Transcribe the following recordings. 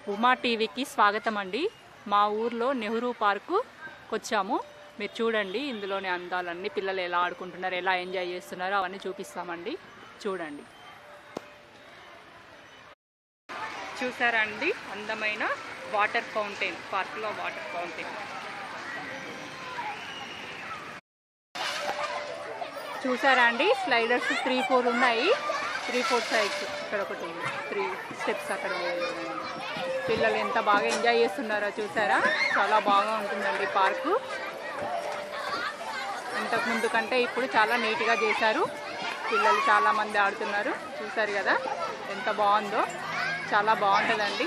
ఉమా టీవీకి స్వాగతం అండి మా ఊర్లో నెహ్రూ పార్కు వచ్చాము మీరు చూడండి ఇందులోని అందాలన్నీ పిల్లలు ఎలా ఆడుకుంటున్నారు ఎలా ఎంజాయ్ చేస్తున్నారో అవన్నీ చూపిస్తామండి చూడండి చూసారా అండి అందమైన వాటర్ ఫౌంటైన్ పార్క్లో వాటర్ ఫౌంటైన్ చూసారా అండి స్లైడర్స్ త్రీ ఫోర్ ఉన్నాయి త్రీ ఫోర్ సైడ్స్ ఇక్కడ ఒకటి ఉంది త్రీ స్టెప్స్ అక్కడ ఉన్నాయి. పిల్లలు ఎంత బాగా ఎంజాయ్ చేస్తున్నారో చూసారా చాలా బాగా ఉంటుందండి పార్కు ఇంతకు ముందు కంటే ఇప్పుడు చాలా నీట్గా చేశారు పిల్లలు చాలా మంది ఆడుతున్నారు చూసారు కదా ఎంత బాగుందో చాలా బాగుంటుందండి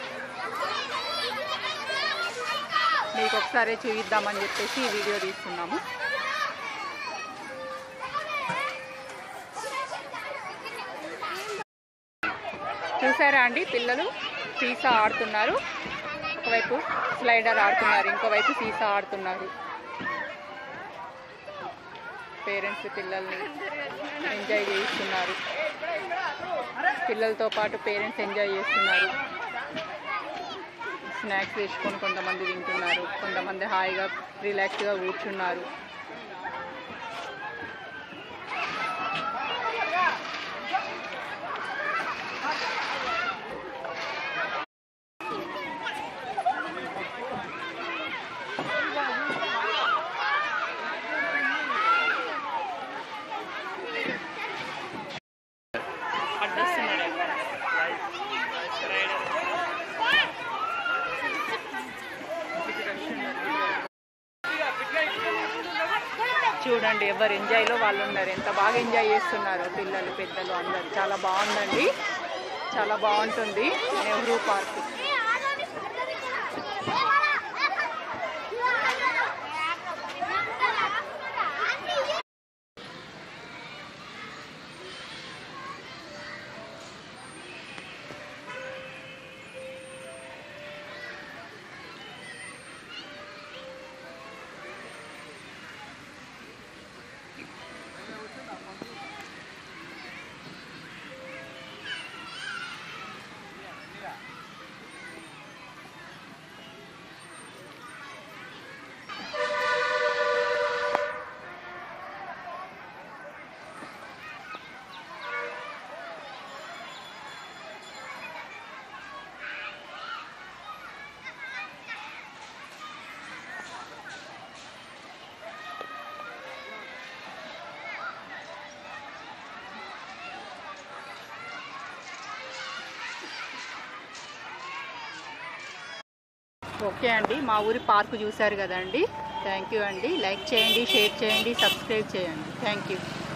మీకు ఒకసారి చూపిద్దామని చెప్పేసి ఈ వీడియో తీస్తున్నాము చూసారా అండి పిల్లలు సీసా ఆడుతున్నారు ఒకవైపు స్లైడర్ ఆడుతున్నారు ఇంకోవైపు సీసా ఆడుతున్నారు పేరెంట్స్ పిల్లల్ని ఎంజాయ్ చేయిస్తున్నారు పిల్లలతో పాటు పేరెంట్స్ ఎంజాయ్ చేస్తున్నారు స్నాక్స్ వేసుకొని కొంతమంది తింటున్నారు కొంతమంది హాయిగా రిలాక్స్గా కూర్చున్నారు అడ్డొస్తున్నాడు చూడండి ఎవరు ఎంజాయ్లో వాళ్ళు ఉన్నారు ఎంత బాగా ఎంజాయ్ చేస్తున్నారు పిల్లలు పెద్దలు అందరు చాలా బాగుందండి చాలా బాగుంటుంది నెహ్రూ పార్క్ ఓకే అండి మా ఊరి పార్కు చూశారు కదండి థ్యాంక్ యూ అండి లైక్ చేయండి షేర్ చేయండి సబ్స్క్రైబ్ చేయండి థ్యాంక్ యూ